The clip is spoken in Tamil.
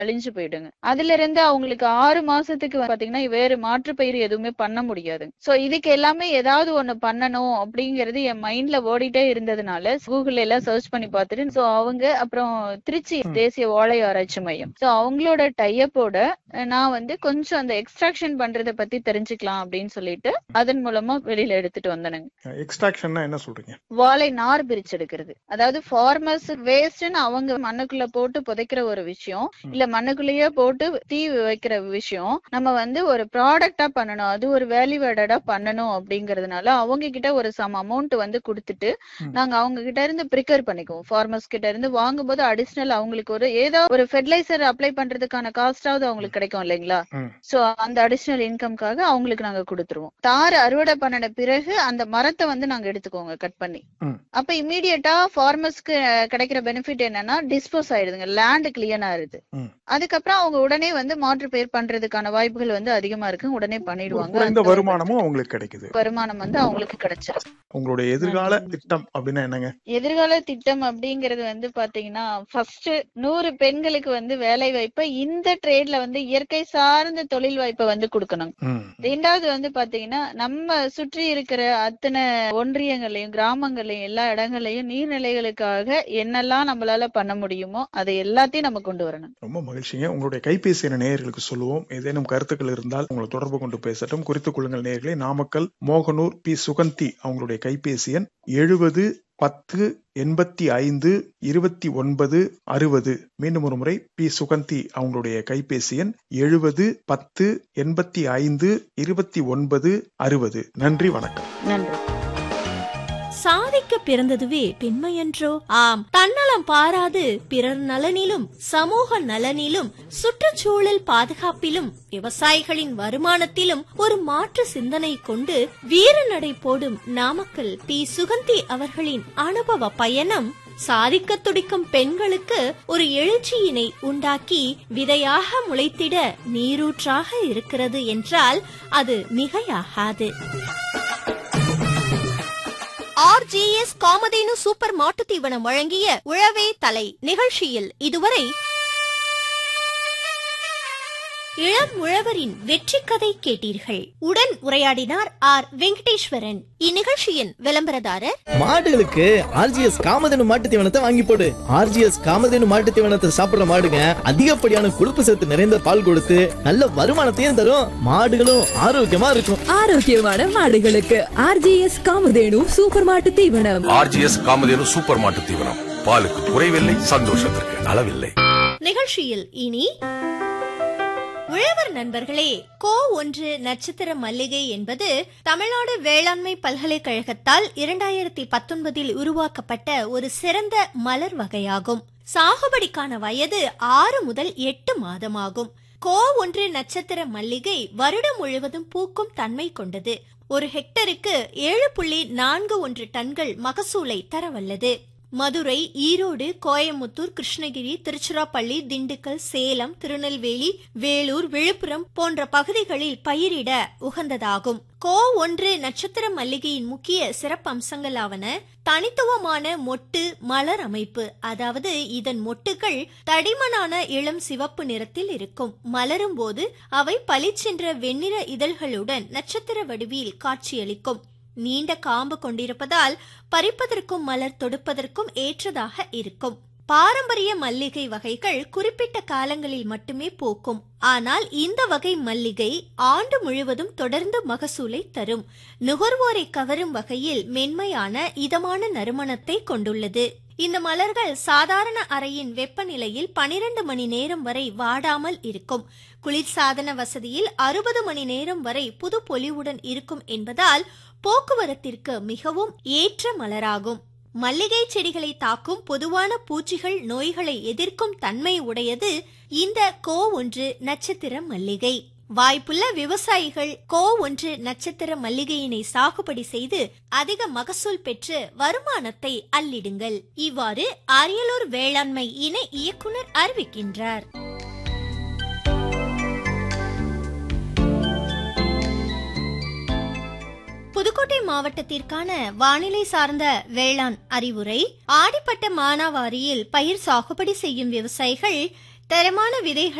அழிஞ்சு போயிடுங்க அதுல இருந்து அவங்களுக்கு ஆறு மாசத்துக்கு வந்து பாத்தீங்கன்னா வேற மாற்று பயிர் எதுவுமே பண்ண முடியாது சோ இதுக்கு எல்லாமே ஏதாவது ஒண்ணு பண்ணணும் அப்படிங்கறது என் மைண்ட்ல ஓடிட்டே இருந்ததுனால கூகுள்ல எல்லாம் சர்ச் பண்ணி பார்த்துட்டு சோ அவங்க அப்புறம் திருச்சி ம். தேசிய ஓலை ஆராய்ச்சி மையம் சோ அவங்களோட டைப்போட நான் வந்து கொஞ்சம் அந்த எக்ஸ்ட்ராக்ஷன் பண்றத பத்தி தெரிஞ்சுக்கலாம் அப்படின்னு சொல்லிட்டு அதன் மூலமா வெளியில எடுத்துட்டு வந்தனுங்க எக்ஸ்ட்ராக்ஷன்னா என்ன சொல்றீங்க வாழை நார் பிரிச்சு எடுக்கிறது அதாவது ஃபார்மர்ஸ் வேஸ்ட்னு அவங்க மண்ணுக்குள்ள போட்டு புதைக்கிற ஒரு விஷயம் ம். இல்ல மண்ணுக்குள்ளேயே போட்டு தீ வைக்கிற விஷயம் நம்ம வந்து ஒரு ப்ராடக்டா பண்ணணும் அது ஒரு வேல்யூ ஆடடா பண்ணணும் அப்படிங்கறதுனால அவங்க கிட்ட ஒரு சம் அமௌண்ட் வந்து கொடுத்துட்டு ம். நாங்க அவங்க கிட்ட இருந்து ப்ரிக்கர் பண்ணிக்குவோம் ஃபார்மர்ஸ் கிட்ட இருந்து வாங்கும்போது அடிஷனல் அவங்களுக்கு ஒரு ஏதோ ஒரு ஃபெர்டிலைசர் அப்ளை பண்றதுக்கான காஸ்டாவது அவங்களுக்கு கிடைக்கும் இல்லைங்களா ம். சோ அந்த அடிஷனல் இன்கம்காக அவங்களுக்கு நாங்க கொடுத்துருவோம் தார் அறுவடை பண்ணின பிறகு அந்த மரத்தை வந்து நாங்க எடுத்துக்கோங்க கட் பண்ணி ம். அப்ப இம்மீடியட்டா ஃபார்மர்ஸ்க்கு கிடைக்கிற பெனிஃபிட் என்னன்னா டிஸ்போஸ் ஆயிடுதுங்க லேண்ட் கிளியர் ஆயிருது ம். அதுக்கப்புறம் அவங்க உடனே வந்து மாற்று பயிர் பண்றதுக்கான வாய்ப்புகள் வந்து அதிகமா இருக்கு உடனே ஒரு பண்ணிடுவாங்க குறைந்த அந்த வருமானமும் அவங்களுக்கு கிடைக்குது வருமானம் வந்து அவங்களுக்கு கிடைச்சிரும் உங்களுடைய எதிர்கால திட்டம் அப்படின்னா என்னங்க எதிர்கால திட்டம் அப்படிங்கறது வந்து பாத்தீங்கன்னா ஃபர்ஸ்ட் நூறு பெண்களுக்கு வந்து வேலை வாய்ப்பை இந்த ட்ரேட்ல வந்து இயற்கை சார்ந்த தொழில் வாய்ப்பை வந்து கொடுக்கணும் ம். ரெண்டாவது வந்து பாத்தீங்கன்னா நம்ம சுற்றி இருக்கிற அத்தனை ஒன்றியங்களையும் கிராமங்களையும் எல்லா இடங்களையும் நீர்நிலைகளுக்காக என்னெல்லாம் நம்மளால பண்ண முடியுமோ அதை எல்லாத்தையும் நம்ம கொண்டு வரணும் ரொம்ப மகிழ்ச்சிங்க உங்களுடைய கைபேசி என நேயர்களுக்கு சொல்லுவோம் ஏதேனும் கருத்துக்கள் இருந்தால் உங்களை தொடர்பு கொண்டு பேசட்டும் குறித்துக் கொள்ளுங்கள் நேயர்களே நாமக்கல் மோகனூர் பி சுகந்தி அவங்களுடைய கைபேசி எண் எழுபது பத்து எண்பத்தி ஐந்து இருபத்தி ஒன்பது அறுபது மீண்டும் ஒரு முறை பி சுகந்தி அவங்களுடைய கைபேசி எண் எழுபது பத்து எண்பத்தி ஐந்து இருபத்தி ஒன்பது அறுபது நன்றி வணக்கம் நன்றி சாதிக்க பிறந்ததுவே பெண்மையன்றோ ஆம் தன்னலம் பாராது பிறர் நலனிலும் சமூக நலனிலும் சுற்றுச்சூழல் பாதுகாப்பிலும் விவசாயிகளின் வருமானத்திலும் ஒரு மாற்று சிந்தனை கொண்டு வீரநடை போடும் நாமக்கல் பி சுகந்தி அவர்களின் அனுபவ பயணம் சாதிக்க துடிக்கும் பெண்களுக்கு ஒரு எழுச்சியினை உண்டாக்கி விதையாக முளைத்திட நீரூற்றாக இருக்கிறது என்றால் அது மிகையாகாது ஆர்ஜிஎஸ் காமதேனு சூப்பர் மாட்டுத் தீவனம் வழங்கிய உழவே தலை நிகழ்ச்சியில் இதுவரை இளம் உழவரின் வெற்றி கதை கேட்டீர்கள் உடன் உரையாடினார் ஆர் வெங்கடேஸ்வரன் இந்நிகழ்ச்சியின் விளம்பரதாரர் மாடுகளுக்கு ஆர்ஜிஎஸ் காமதேனு மாட்டு தீவனத்தை வாங்கி போடு ஆர்ஜிஎஸ் காமதேனு மாட்டு தீவனத்தை சாப்பிடுற மாடுங்க அதிகப்படியான கொழுப்பு சத்து நிறைந்த பால் கொடுத்து நல்ல வருமானத்தையும் தரும் மாடுகளும் ஆரோக்கியமா இருக்கும் ஆரோக்கியமான மாடுகளுக்கு ஆர்ஜிஎஸ் காமதேனு சூப்பர் மாட்டு தீவனம் ஆர்ஜிஎஸ் காமதேனு சூப்பர் மாட்டு தீவனம் பாலுக்கு குறைவில்லை சந்தோஷத்திற்கு அளவில்லை நிகழ்ச்சியில் இனி உழவர் நண்பர்களே கோ ஒன்று நட்சத்திர மல்லிகை என்பது தமிழ்நாடு வேளாண்மை பல்கலைக்கழகத்தால் இரண்டாயிரத்தி பத்தொன்பதில் உருவாக்கப்பட்ட ஒரு சிறந்த மலர் வகையாகும் சாகுபடிக்கான வயது ஆறு முதல் எட்டு மாதமாகும் கோ ஒன்று நட்சத்திர மல்லிகை வருடம் முழுவதும் பூக்கும் தன்மை கொண்டது ஒரு ஹெக்டருக்கு ஏழு புள்ளி நான்கு ஒன்று டன்கள் மகசூலை தரவல்லது மதுரை ஈரோடு கோயமுத்தூர் கிருஷ்ணகிரி திருச்சிராப்பள்ளி திண்டுக்கல் சேலம் திருநெல்வேலி வேலூர் விழுப்புரம் போன்ற பகுதிகளில் பயிரிட உகந்ததாகும் கோ ஒன்று நட்சத்திர மல்லிகையின் முக்கிய சிறப்பம்சங்களாவன தனித்துவமான மொட்டு மலர் அமைப்பு அதாவது இதன் மொட்டுகள் தடிமனான இளம் சிவப்பு நிறத்தில் இருக்கும் மலரும் போது அவை பளிச்சென்ற வெண்ணிற இதழ்களுடன் நட்சத்திர வடிவில் காட்சியளிக்கும் நீண்ட காம்பு கொண்டிருப்பதால் பறிப்பதற்கும் மலர் தொடுப்பதற்கும் ஏற்றதாக இருக்கும் பாரம்பரிய மல்லிகை வகைகள் குறிப்பிட்ட காலங்களில் மட்டுமே பூக்கும் ஆனால் இந்த வகை மல்லிகை ஆண்டு முழுவதும் தொடர்ந்து மகசூலை தரும் நுகர்வோரை கவரும் வகையில் மென்மையான இதமான நறுமணத்தை கொண்டுள்ளது இந்த மலர்கள் சாதாரண அறையின் வெப்பநிலையில் பனிரெண்டு மணி நேரம் வரை வாடாமல் இருக்கும் குளிர்சாதன வசதியில் அறுபது மணி நேரம் வரை புது பொலிவுடன் இருக்கும் என்பதால் போக்குவரத்திற்கு மிகவும் ஏற்ற மலராகும் மல்லிகை செடிகளை தாக்கும் பொதுவான பூச்சிகள் நோய்களை எதிர்க்கும் தன்மை உடையது இந்த கோ ஒன்று நட்சத்திர மல்லிகை வாய்ப்புள்ள விவசாயிகள் கோ ஒன்று நட்சத்திர மல்லிகையினை சாகுபடி செய்து அதிக மகசூல் பெற்று வருமானத்தை அள்ளிடுங்கள் இவ்வாறு அரியலூர் வேளாண்மை இணை இயக்குனர் அறிவிக்கின்றார் புதுக்கோட்டை மாவட்டத்திற்கான வானிலை சார்ந்த வேளாண் அறிவுரை ஆடிப்பட்ட மானாவாரியில் பயிர் சாகுபடி செய்யும் விவசாயிகள் தரமான விதைகள்